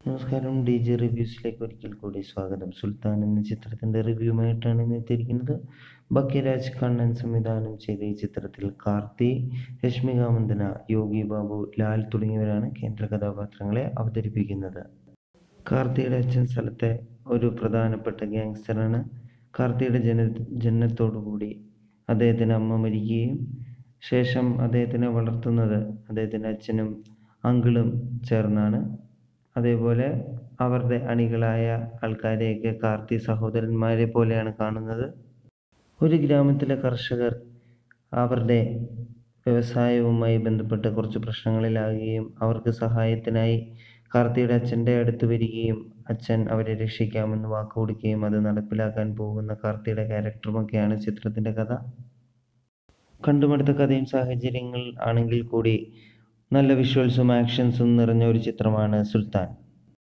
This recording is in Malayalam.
നമസ്കാരം ഡി ജെ റിവ്യൂസിലേക്ക് ഒരിക്കൽ കൂടി സ്വാഗതം സുൽത്താൻ എന്ന ചിത്രത്തിൻ്റെ റിവ്യൂമായിട്ടാണ് ഇന്ന് എത്തിയിരിക്കുന്നത് ഭാഗ്യരാജ് കണ്ണൻ സംവിധാനം ചെയ്ത ഈ ചിത്രത്തിൽ കാർത്തി രശ്മിക മന്ദന യോഗി ബാബു ലാൽ തുടങ്ങിയവരാണ് കേന്ദ്ര കഥാപാത്രങ്ങളെ അവതരിപ്പിക്കുന്നത് കാർത്തിയുടെ അച്ഛൻ സ്ഥലത്തെ ഒരു പ്രധാനപ്പെട്ട ഗ്യാങ്സ്റ്ററാണ് കാർത്തിയുടെ ജന ജനനത്തോടുകൂടി അദ്ദേഹത്തിന് അമ്മ മരിക്കുകയും ശേഷം അദ്ദേഹത്തിനെ വളർത്തുന്നത് അദ്ദേഹത്തിൻ്റെ അച്ഛനും അങ്കിളും ചേർന്നാണ് അതേപോലെ അവരുടെ അണികളായ ആൾക്കാരെയൊക്കെ കാർത്തി സഹോദരന്മാരെ പോലെയാണ് കാണുന്നത് ഒരു ഗ്രാമത്തിലെ കർഷകർ അവരുടെ വ്യവസായവുമായി ബന്ധപ്പെട്ട് കുറച്ച് പ്രശ്നങ്ങളിലാകുകയും അവർക്ക് സഹായത്തിനായി കാർത്തിയുടെ അച്ഛൻ്റെ അടുത്ത് വരികയും അച്ഛൻ അവരെ രക്ഷിക്കാമെന്ന് വാക്ക് കൊടുക്കുകയും അത് നടപ്പിലാക്കാൻ പോകുന്ന കാർത്തിയുടെ ക്യാരക്ടറുമൊക്കെയാണ് ചിത്രത്തിൻ്റെ കഥ കണ്ടുമടുത്ത കഥയും സാഹചര്യങ്ങൾ ആണെങ്കിൽ കൂടി നല്ല വിഷ്വൽസും ആക്ഷൻസും നിറഞ്ഞ ഒരു ചിത്രമാണ് സുൽത്താൻ